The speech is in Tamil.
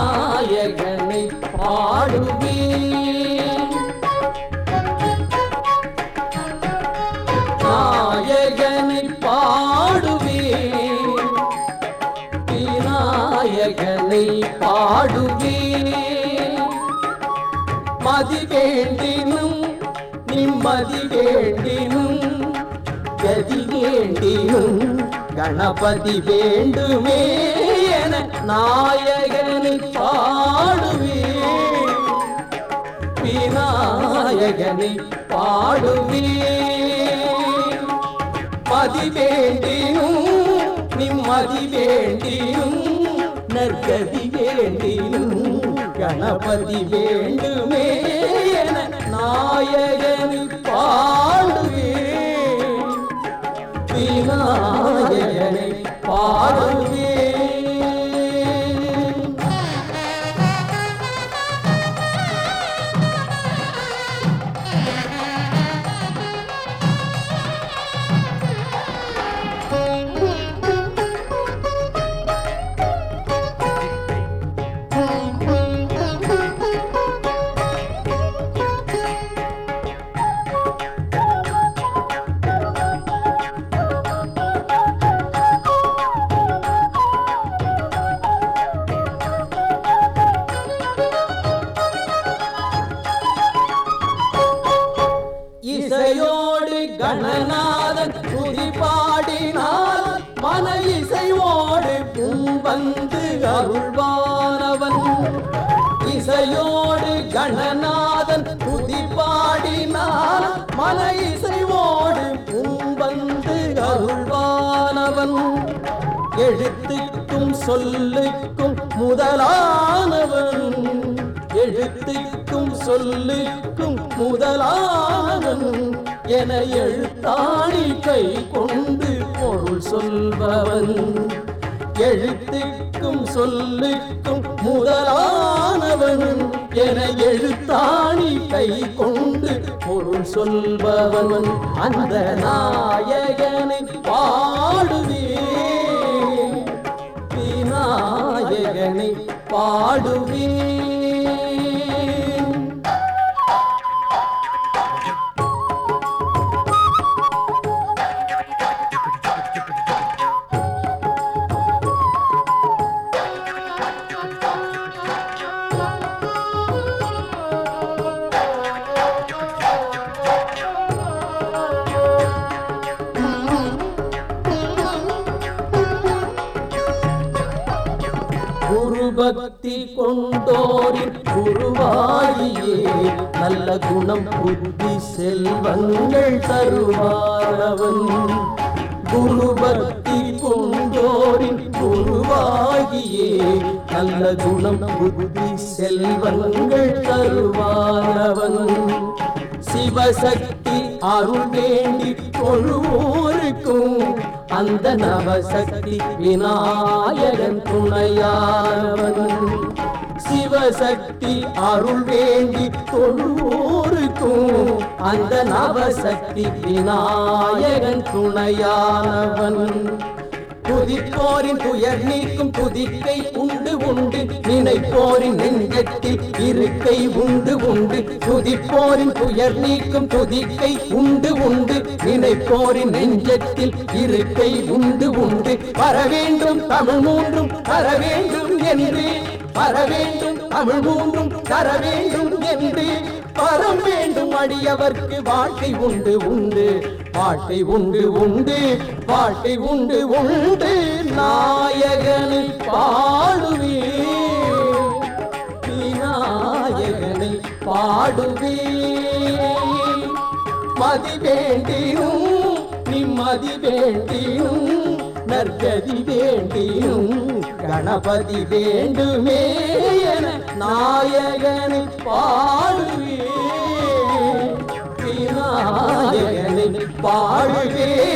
விநாயகனை பாடுவேன் நாயகனை பாடுவேன் விநாயகனை பாடுவேன் மதி வேண்டினும் நிம்மதி வேண்டினும் கதி வேண்டினும் கணபதி வேண்டுமே என நாயகனை பாடுவேன் விநாயகனை பாடுவேன் மதி வேண்டினும் நிம்மதி வேண்டினும் நற்கதி வேண்டினும் கணபதி வேண்டுமே என நாயகனை பாடுவேன் விநாயகனை பாடுவேன் இசையோடு கணநாதன் துதி பாடினால் மன இசையோடு வந்து அருள்வானவன் இசையோடு கணநாதன் துதி பாடினால் மன இசையோடு வந்து அருள்வானவன் எழுத்துக்கும் சொல்லுக்கும் முதலானவன் எழுத்துக்கும் சொல்லுக்கும் முதலானவன் என எழுத்தாணி கை கொண்டு பொருள் சொல்பவன் எழுத்துக்கும் சொல்லுக்கும் முதலானவன் என எழுத்தாணி கை கொண்டு பொருள் சொல்பவன் அந்த நாயகனை பாடுவேன் விநாயகனை பாடுவேன் குரு பக்தி கொண்டோரின் குருவாயியே நல்ல குணம் புத்தி செல்வங்கள் தருவாரவன் குரு பக்தி கொண்டோரின் குருவாகியே நல்ல குணம் புத்தி செல்வங்கள் தருவாரவன் சிவசக்தி அருள் வேண்டி தொழுவோருக்கும் அந்த நவசக்தி விநாயகன் துணையானவன் சிவசக்தி அருள் வேண்டி தொழுவோருக்கும் அந்த நவசக்தி விநாயகன் துணையானவன் துதிப்போரின் துயர் நீக்கும் துதிக்கை உண்டு உண்டு நினைப்போரின் நெஞ்சத்தில் இருக்கை உண்டு உண்டு துதிப்போரின் துயர் நீக்கும் துதிக்கை உண்டு உண்டு நினைப்போரின் நெஞ்சத்தில் இருக்கை உண்டு உண்டு வர வேண்டும் தமிழ் மூன்றும் தர வேண்டும் என்று வர வேண்டும் தமிழ் மூன்றும் தர வேண்டும் என்று வரம் வேண்டும் அடியவர்க்கு வாழ்க்கை உண்டு உண்டு வாழ்க்கை உண்டு உண்டு வாழ்க்கை உண்டு உண்டு நாயகனை பாடுவே விநாயகனை பாடுவே மதி வேண்டியும் நிம்மதி வேண்டியும் நற்கதி வேண்டியும் கணபதி வேண்டுமே என நாயகனை பாடுவே விநாயகனை பாடுவே